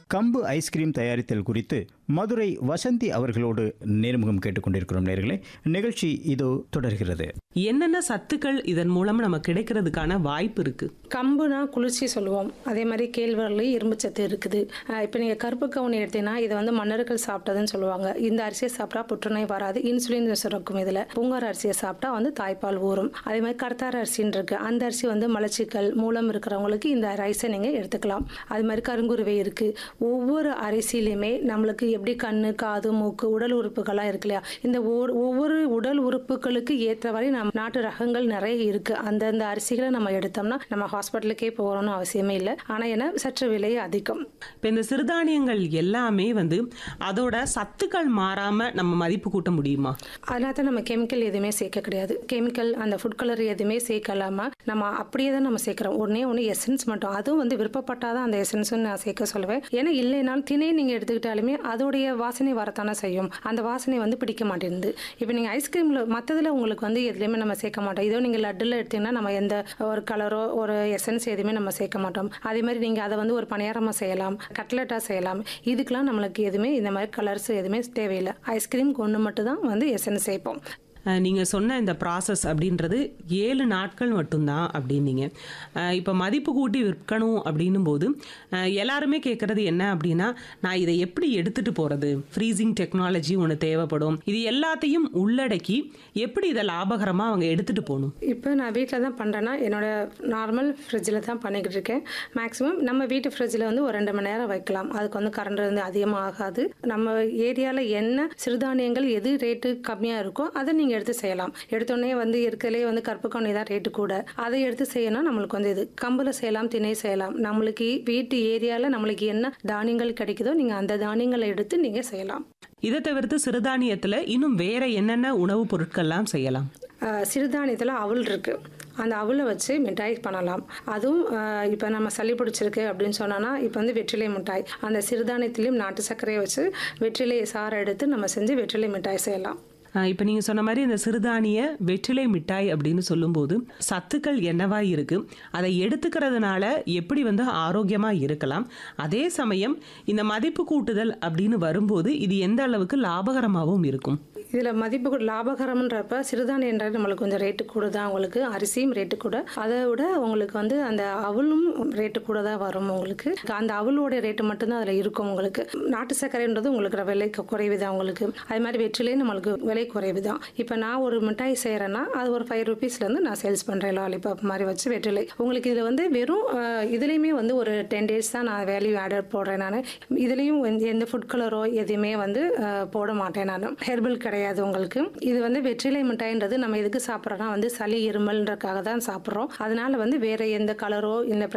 கம்பு ஐஸ்கிரீம் தயாரித்தல் குறித்து மதுரை வசந்தி அவர்களோடு நேர்முகம் கேட்டுக்கொண்டிருக்கிறோம் நேர்களே நிகழ்ச்சி இதோ தொடர்கிறது என்னென்ன சத்துக்கள் இதன் மூலம் நமக்கு கிடைக்கிறதுக்கான வாய்ப்பு இருக்கு கம்புனா குளிர்ச்சி சொல்லுவோம் அதே மாதிரி கேழ்வரகு இரும்புச்சத்து இருக்குது இப்போ நீங்கள் கருப்பு கவுனி எடுத்தீங்கன்னா இதை வந்து மன்னர்கள் சாப்பிட்டதுன்னு சொல்லுவாங்க இந்த அரிசியை சாப்பிட்டா புற்றுநோய் வராது இன்சுலின் சுரக்கும் இதில் பூங்கார் அரிசியை சாப்பிட்டா வந்து தாய்ப்பால் ஊறும் அதே மாதிரி கருத்தார அரிசின்னு இருக்கு அந்த அரிசி வந்து மலச்சிக்கல் மூலம் இருக்கிறவங்களுக்கு இந்த ரைஸை நீங்கள் எடுத்துக்கலாம் அது மாதிரி கருங்குருவை இருக்கு ஒவ்வொரு அரிசியிலையுமே நம்மளுக்கு எப்படி கண்ணு காது மூக்கு உடல் உறுப்புகள்லாம் இருக்கு இல்லையா இந்த ஒவ்வொரு- ஒவ்வொரு உடல் உறுப்புகளுக்கு ஏற்றவாறு நம்ம நாட்டு ரகங்கள் நிறைய இருக்கு அந்தந்த அரிசிகளை நம்ம எடுத்தோம்னா நம்ம ஹாஸ்பிட்டலுக்கே போகணும்னு அவசியமே இல்லை ஆனால் ஏன்னா சற்று விலை அதிகம் இப்போ இந்த சிறுதானியங்கள் எல்லாமே வந்து அதோட சத்துக்கள் மாறாம நம்ம மதிப்பு கூட்ட முடியுமா அதனால தான் நம்ம கெமிக்கல் எதுவுமே சேர்க்க கிடையாது கெமிக்கல் அந்த ஃபுட் கலர் எதுவுமே சேர்க்கலாம நம்ம அப்படியே தான் நம்ம சேர்க்குறோம் ஒன்றே ஒன்று எசன்ஸ் மட்டும் அதுவும் வந்து விருப்பப்பட்டாதான் அந்த எசன்ஸும் நான் சேர்க்க சொல்லுவேன் ஏன்னா இல்லைனாலும் திணை நீங்கள் எடுத்துக்கிட்டாலுமே அதோடைய வாசனை வரத்தானே செய்யும் அந்த வாசனை வந்து பிடிக்க மாட்டேங்குது இப்போ நீங்கள் ஐஸ்கிரீமில் மற்றதில் உங்களுக்கு வந்து எதுலேயுமே நம்ம சேர்க்க மாட்டோம் இதோ நீங்கள் லட்டில் எடுத்தீங்கன்னா நம்ம எந்த ஒரு கலரோ ஒரு எசன்ஸ் எதுவுமே நம்ம சேர்க்க மாட்டோம் அதே மாதிரி நீங்கள் அதை வந்து ஒரு பணியாரமாக செய்யலாம் கட்லெட்டாக செய்யலாம் இதுக்கெல்லாம் நம்மளுக்கு எதுவுமே இந்த மாதிரி கலர்ஸ் எதுவுமே தேவையில்லை ஐஸ்கிரீம்க்கு ஒன்று மட்டும் தான் வந்து எசன்ஸ் சேர்ப்போம் அஹ் நீங்க சொன்ன இந்த ப்ராசஸ் அப்படின்றது ஏழு நாட்கள் மட்டும்தான் அப்படின்னீங்க அஹ் இப்போ மதிப்பு கூட்டி விற்கணும் அப்படின்னும் போது அஹ் எல்லாருமே கேட்குறது என்ன அப்படின்னா நான் இதை எப்படி எடுத்துட்டு போறது ஃப்ரீசிங் டெக்னாலஜி ஒன்று தேவைப்படும் இது எல்லாத்தையும் உள்ளடக்கி எப்படி இதை லாபகரமாக அவங்க எடுத்துட்டு போகணும் இப்போ நான் வீட்டில் தான் பண்ணுறேன்னா என்னோட நார்மல் ஃப்ரிட்ஜில் தான் பண்ணிக்கிட்டு இருக்கேன் மேக்ஸிமம் நம்ம வீட்டு ஃப்ரிட்ஜில் வந்து ஒரு ரெண்டு மணி நேரம் வைக்கலாம் அதுக்கு வந்து கரண்ட் வந்து அதிகமாக ஆகாது நம்ம ஏரியாவில் என்ன சிறுதானியங்கள் எது ரேட்டு கம்மியாக இருக்கோ அதை நீங்கள் எடுத்து செய்யலாம் எடுத்தோடனே வந்து இருக்கிறதுலே வந்து கருப்பு கவுனி தான் ரேட்டு கூட அதை எடுத்து செய்யணும் நம்மளுக்கு வந்து இது கம்பில் செய்யலாம் திணை செய்யலாம் நம்மளுக்கு வீட்டு ஏரியாவில் நம்மளுக்கு என்ன தானியங்கள் கிடைக்குதோ நீங்கள் அந்த தானியங்களை எடுத்து நீங்கள் செய்யலாம் இதை தவிர்த்து சிறுதானியத்தில் இன்னும் வேற என்னென்ன உணவுப் பொருட்கள்லாம் செய்யலாம் ஆஹ் சிறுதானியத்தில் அவல் இருக்குது அந்த அவலை வச்சு மிட்டாய் பண்ணலாம் அதுவும் இப்போ நம்ம சளி பிடிச்சிருக்கு அப்படின்னு சொன்னோன்னா இப்போ வந்து வெற்றிலை மிட்டாய் அந்த சிறுதானியத்திலையும் நாட்டு சர்க்கரையை வச்சு வெற்றிலை சாறை எடுத்து நம்ம செஞ்சு வெற்றிலை மிட்டாய் செய்யலாம் இப்போ நீங்கள் சொன்ன மாதிரி இந்த சிறுதானிய வெற்றிலை மிட்டாய் அப்படின்னு சொல்லும்போது சத்துக்கள் என்னவா இருக்கு அதை எடுத்துக்கிறதுனால எப்படி வந்து ஆரோக்கியமாக இருக்கலாம் அதே சமயம் இந்த மதிப்பு கூட்டுதல் அப்படின்னு வரும்போது இது எந்த அளவுக்கு லாபகரமாகவும் இருக்கும் இதில் மதிப்பு கூட லாபகரம்ன்றப்ப சிறுதானியன்றது நம்மளுக்கு கொஞ்சம் ரேட்டு கூட தான் உங்களுக்கு அரிசியும் ரேட்டு கூட அதை விட உங்களுக்கு வந்து அந்த அவலும் ரேட்டு கூட தான் வரும் உங்களுக்கு அந்த அவலோட ரேட்டு மட்டும்தான் அதில் இருக்கும் உங்களுக்கு நாட்டு சர்க்கரைன்றது உங்களுக்கு விலை கு- குறைவு தான் உங்களுக்கு அது மாதிரி வெற்றிலையும் நம்மளுக்கு விலை குறைவு தான் இப்போ நான் ஒரு மிட்டாய் செய்கிறேன்னா அது ஒரு ஃபைவ் ருபீஸ்லேருந்து நான் சேல்ஸ் பண்ணுறேன் லாலிபாப் மாதிரி வச்சு வெற்றிலை உங்களுக்கு இதில் வந்து வெறும் அஹ், இதுலேயுமே வந்து ஒரு டென் டேஸ் தான் நான் வேல்யூ ஆடட் போடுறேன் நான் இதுலேயும் வந்து எந்த ஃபுட் கலரோ எதுவுமே வந்து அஹ், போட மாட்டேன் நான் ஹெர்பல் கிடையாது உங்களுக்கு இது வந்து வெற்றிலை மிட்டாய்ன்றது நம்ம எதுக்கு சாப்பிட்றோன்னா வந்து சளி இருமல்ன்றக்காக தான் சாப்பிட்றோம் அதனால வந்து வேற எந்த கலரோ இல்லை